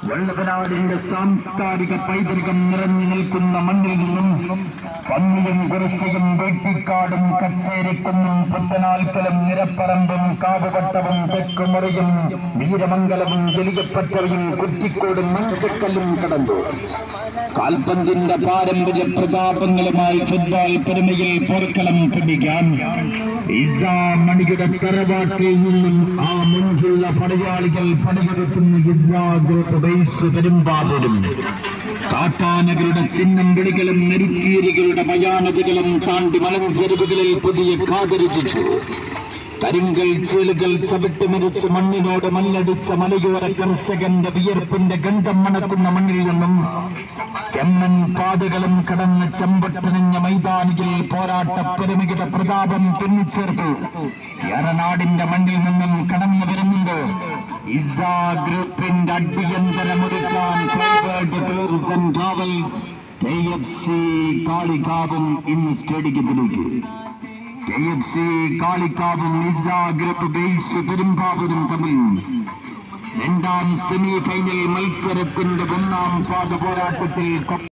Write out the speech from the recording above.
വള്ളവനാടിന്റെ സാംസ്കാരിക പൈതൃകം നിറഞ്ഞു നിൽക്കുന്ന മണ്ണിൽ നിന്നും പന്നിയും കുറിശയും വെട്ടിക്കാടും കച്ചേരിക്കുന്നും പുത്തനാൽക്കലും നിരപ്പറമ്പും കാവുവട്ടവും തെക്കുമുറിയും വീരമംഗലവും ജലികപ്പറ്റവയും കുറ്റിക്കോടും മൺസക്കല്ലും കടന്നു കാൽപന്തിന്റെ പാരമ്പര്യ പ്രതാപങ്ങളുമായി ഫുട്ബോൾ പെരുമയിൽ പോർക്കളം പിടിക്കാൻ ഇസാ മണിയുടെ തറവാട്ടിൽ നിന്നും ആ മുൻപുള്ള പടയാളികൾ പണിയെടുക്കുന്ന ഇസാ ഗ്രൂപ്പ് ബേസ് പെരുമ്പാവൂരും കാട്ടാനകളുടെ ചിഹ്നം വിളികളും നെരിച്ചീരികളുടെ ഭയാനതകളും താണ്ടി മലഞ്ചെരുവുകളിൽ പുതിയ കാതരിച്ചു കരിങ്കൽ ചേലുകൾ ചവിട്ടി മരിച്ച് മണ്ണിനോട് മല്ലടിച്ച മലയോര കർഷകന്റെ വിയർപ്പിന്റെ ഗന്ധം മണക്കുന്ന മണ്ണിൽ നിന്നും ചെമ്മൻ പാതകളും കടന്ന് ചെമ്പട്ടണിഞ്ഞ മൈതാനിയിൽ പോരാട്ട പെരുമയുടെ പ്രതാപം തുന്നിച്ചേർത്തു എറനാടിന്റെ മണ്ണിൽ നിന്നും കടന്നു വരുന്നുണ്ട് ഇസാ ഗ്രൂപ്പിന്റെ അടിയന്തരമൊരുക്കാൻ favoured tourism travels K F C കാളികാവും ഇന്ന് സ്റ്റേഡിയത്തിലേക്ക് കെ എഫ് സി കാളിക്കാവും നിസ ഗ്രൂപ്പ് ബേസ് പെരുമ്പാവൂരും തമ്മിൽ രണ്ടാം സെമി ഫൈനൽ മത്സരത്തിന്റെ ഒന്നാം പാദ പോരാട്ടത്തിൽ കൊ-